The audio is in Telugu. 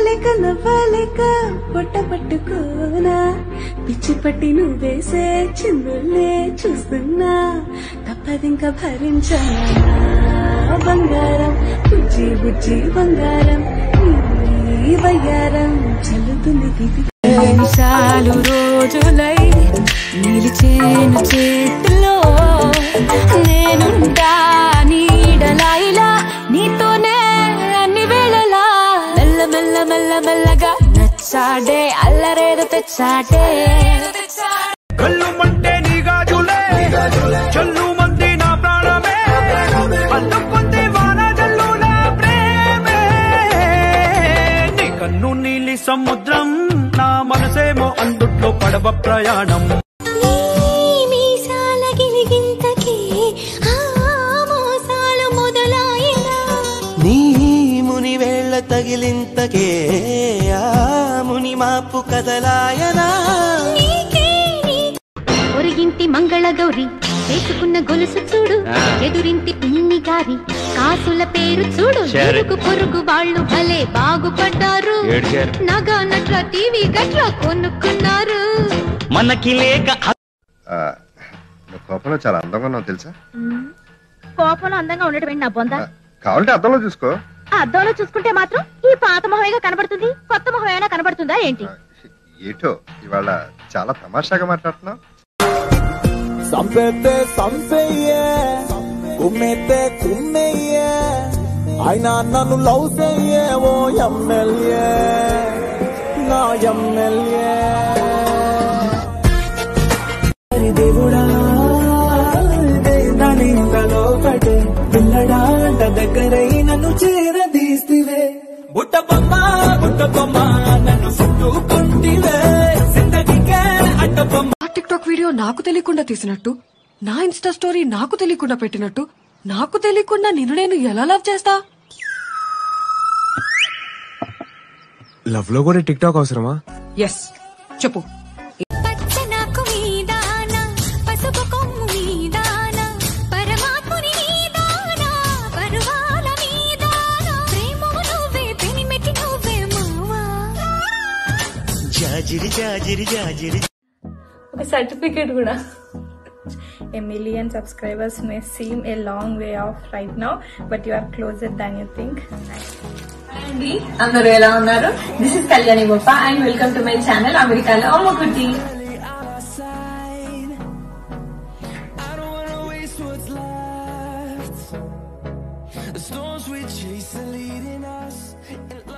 నవ్వలేక నవ్వలేక పొట్ట పట్టుకోనా పిచ్చి పట్టి నువ్వేసే చిందులే చూస్తున్నా తప్పదింక భరించానా బంగారం బుజ్జి బుజ్జి బంగారం నీ వయ్యారం చల్లుతుంది దివి నిమిషాలు రోజులై నిలిచేను చేతిలో నేనుంటా నీడలా ఇలా నీతోనే అన్ని వేళలా మెల్ల మెల్ల మెల్ల మెల్లగా నచ్చాడే అల్లరేదో తెచ్చాడే కళ్ళు మంటే నీ గాజులే చల్లు మంది నా ప్రాణమే అల్లు కొంది వాన జల్లుల ప్రేమే నీ కన్ను నీలి సముద్రం నా మనసేమో అందుట్లో పడవ ప్రయాణం మీసాల గిలిగింతకి ఆ మోసాలు మొదలాయినా నీ ముని వేళ్ళ తగిలింతకే ఆ ముని మాపు కదలాయనా నీకే నీ ఒరిగింటి మంగళగౌరి వేసుకున్న గొలుసు చూడు ఎదురింటి పిన్ని గారి కాసుల పేరు చూడు ఎరుగు పొరుగు వాళ్ళు భలే బాగుపడ్డారు నగా నట్ల టీవీ గట్ల కొనుక్కున్నారు మనకి లేక ఆ, నువ్వు కోపంలో చాలా అందంగా ఉన్నావు తెలుసా కోపంలో అందంగా ఉండటం నా బొంద ఆ, కావాలంటే అద్దంలో చూసుకో ఆ అద్దంలో చూసుకుంటే మాత్రం ఈ పాత మొహమేగా కనబడుతుంది కొత్త మొహం ఏమైనా కనబడుతుందా ఏంటి ఆ, ఏటో ఇవాళ చాలా తమాషాగా మాట్లాడుతున్నావు సంపెత్తే సంపెయ్యే కుమ్మెత్తే కుమ్మెయ్యే ఆయన నన్ను లవ్ చెయ్యే ఓ ఎమ్మెల్యే నా ఎమ్మెల్యే దేవుడా దాని ఒకటే పిల్లడా అంట దగ్గరై నన్ను చేరదీస్తివే బుట్ట బొమ్మ బుట్ట బొమ్మ నన్ను చుట్టుకుంటివే జిందగీకే అడ్డ బొమ్మ ఆ టిక్ టాక్ వీడియో నాకు తెలియకుండా తీసినట్టు నా ఇన్స్టా స్టోరీ నాకు తెలియకుండా పెట్టినట్టు నాకు తెలియకుండా నిన్ను నేను ఎలా లవ్ చేస్తా లవ్ లో కూడా టిక్ టాక్ అవసరమా ఎస్ చెప్పు పచ్చనాకు మీదాన పసుపు కొమ్ము మీదాన పరమాత్ముని మీదాన పరువాల మీదాన ప్రేమము నువ్వే పెనిమిటి నువ్వే మావా జాజిరి జాజిరి జాజిరి ఒక సర్టిఫికేట్ కూడా A million subscribers may seem a long way off right now, but you are closer than you think. అండి అందరూ ఎలా ఉన్నారు దిస్ ఇస్ కళ్యాణి గొప్ప and welcome to my channel అమెరికాలో అమ్మకుట్టి The storms we chase are leading us.